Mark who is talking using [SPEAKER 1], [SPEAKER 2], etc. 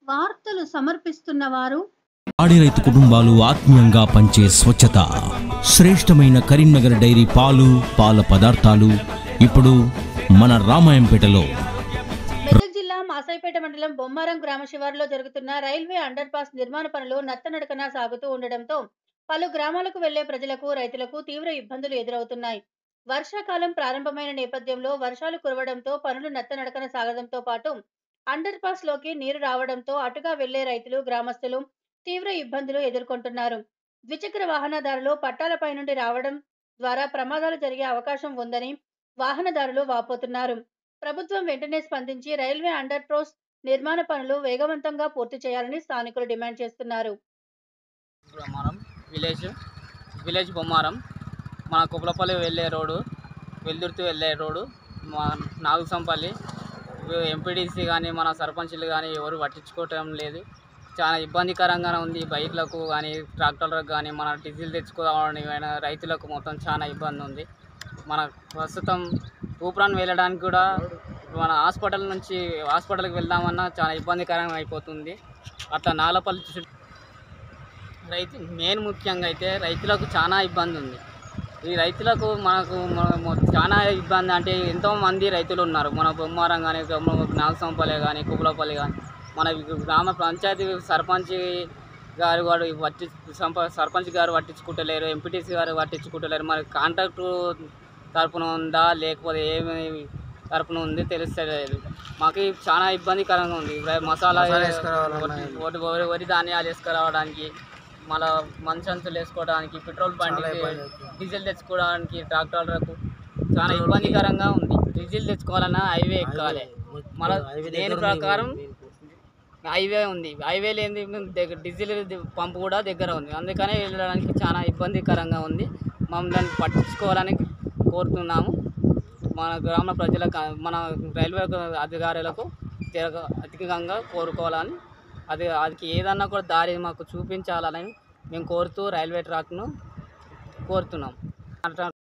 [SPEAKER 1] వార్తలు సమర్పిస్తున్న వారు
[SPEAKER 2] పాడి రైతు కుటుంబాలు ఆత్మీయంగా పంచే స్వచ్ఛత శ్రేష్టమైన కరీంనగర్ డైరీ పాలు పాల పదార్థాలు ఇప్పుడు మన రామాయంపేటలో
[SPEAKER 1] మెదక్ జిల్లా మాసాయిపేట మండలం బొమ్మారం గ్రామ శివారులో జరుగుతున్న రైల్వే అండర్ పాస్ నిర్మాణ పనులు నత్తనడకన సాగుతూ ఉండడంతో పలు గ్రామాలకు వెళ్లే ప్రజలకు రైతులకు తీవ్ర ఇబ్బందులు ఎదురవుతున్నాయి వర్షాకాలం ప్రారంభమైన నేపథ్యంలో వర్షాలు కురవడంతో పనులు నత్తనడకన సాగడంతో పాటు అండర్ పాస్ లోకి నీరు రావడంతో అటుగా వెళ్లే రైతులు గ్రామస్తులు తీవ్ర ఇబ్బందులు ఎదుర్కొంటున్నారు ద్విచక్ర వాహనదారులు పట్టాలపై నుండి రావడం ద్వారా ప్రమాదాలు జరిగే అవకాశం ఉందని వాహనదారులు వాపోతున్నారు ప్రభుత్వం వెంటనే స్పందించి రైల్వే అండర్ పాస్ నిర్మాణ పనులు వేగవంతంగా పూర్తి చేయాలని స్థానికులు డిమాండ్ చేస్తున్నారు
[SPEAKER 3] బొమ్మారం విలేజ్ విలేజ్ బొమ్మారం మన కుప్పలపల్లి వెళ్ళే రోడ్డు వెల్దుర్తి వెళ్ళే రోడ్డు మా నాగుసంపల్లి ఎంపీడీసీ కానీ మన సర్పంచులు కానీ ఎవరు పట్టించుకోవటం లేదు చాలా ఇబ్బందికరంగా ఉంది బైక్లకు కానీ ట్రాక్టర్లకు కానీ మన డీజిల్ తెచ్చుకోవడానికి అయినా రైతులకు మొత్తం చాలా ఇబ్బంది ఉంది మన ప్రస్తుతం ఊపిరాన్ వెళ్ళడానికి కూడా మన హాస్పిటల్ నుంచి హాస్పిటల్కి వెళ్దామన్నా చాలా ఇబ్బందికరంగా అయిపోతుంది అట్లా నాలపల్లి చుట్టూ రైతు మెయిన్ ముఖ్యంగా అయితే రైతులకు చాలా ఇబ్బంది ఉంది ఈ రైతులకు మనకు మన- మొ- చాలా ఇబ్బంది అంటే ఎంతో మంది రైతులు ఉన్నారు మన బొమ్మారం కానీ నాగసంపల్లి కానీ కుబలపల్లి కానీ మన గ్రామ పంచాయతీ సర్పంచ్ గారు వాడు పట్టి సంప సర్పంచ్ గారు పట్టించుకుంటలేరు ఎంపీటీసీ గారు పట్టించుకుంటలేరు మరి కాంట్రాక్టు తరపున ఉందా లేకపోతే ఏమి తరపున ఉంది తెలుస్తలేదు మాకు చాలా ఇబ్బందికరంగా ఉంది రై- మసాలా వరి- వరి వరి- వరి ధాన్యాలు వేసుకురావడానికి మళ్ళా మంచంతులు వేసుకోవడానికి పెట్రోల్ బండికి డీజిల్ తెచ్చుకోవడానికి ట్రాక్టర్లకు చాలా ఇబ్బందికరంగా ఉంది డీజిల్ తెచ్చుకోవాలన్నా హైవే ఎక్కాలి మళ్ళీ దేని ప్రకారం హైవే ఉంది హైవే లేని దగ్గర డీజిల్ ది- పంపు కూడా దగ్గర ఉంది అందుకనే వెళ్ళడానికి చాలా ఇబ్బందికరంగా ఉంది మమ్మల్ని పట్టించుకోవాలని కోరుతున్నాము మన గ్రామ ప్రజలకు మన రైల్వే అధికారులకు తిరగ అధికంగా కోరుకోవాలని అది అది ఏదన్నా కూడా దారి మాకు చూపించాలని మేము కోరుతూ రైల్వే ట్రాక్ను కోరుతున్నాం